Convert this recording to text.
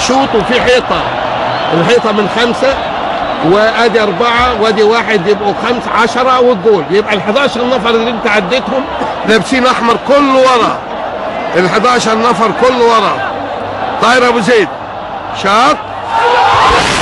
شوط وفي حيطه الحيطه من خمسه وادي اربعه وادي واحد يبقوا خمسه عشره والجول يبقى ال 11 نفر اللي انت عديتهم لابسين احمر كله ورا ال 11 نفر كله ورا طاير ابو زيد شاط